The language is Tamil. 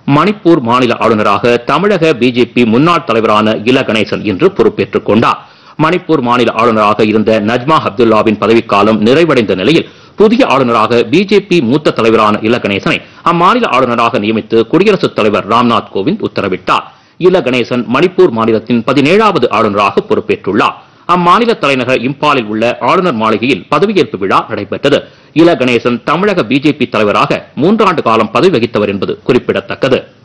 மணிப்பூர் மாநில ஆளுநராக தமிழக பிஜேபி முன்னாள் தலைவரான இல கணேசன் இன்று பொறுப்பேற்றுக் கொண்டார் மணிப்பூர் மாநில ஆளுநராக இருந்த நஜ்மா அப்துல்லாவின் பதவிக்காலம் நிறைவடைந்த நிலையில் புதிய ஆளுநராக பிஜேபி மூத்த தலைவரான இல கணேசனை அம்மாநில ஆளுநராக நியமித்து குடியரசுத் தலைவர் ராம்நாத் கோவிந்த் உத்தரவிட்டார் இல கணேசன் மணிப்பூர் மாநிலத்தின் பதினேழாவது ஆளுநராக பொறுப்பேற்றுள்ளார் அம்மாநில தலைநகர் இம்பாலில் உள்ள ஆளுநர் மாளிகையில் பதவியேற்பு விழா நடைபெற்றது இல கணேசன் தமிழக பிஜேபி தலைவராக மூன்றாண்டு காலம் பதவி வகித்தவர் என்பது குறிப்பிடத்தக்கது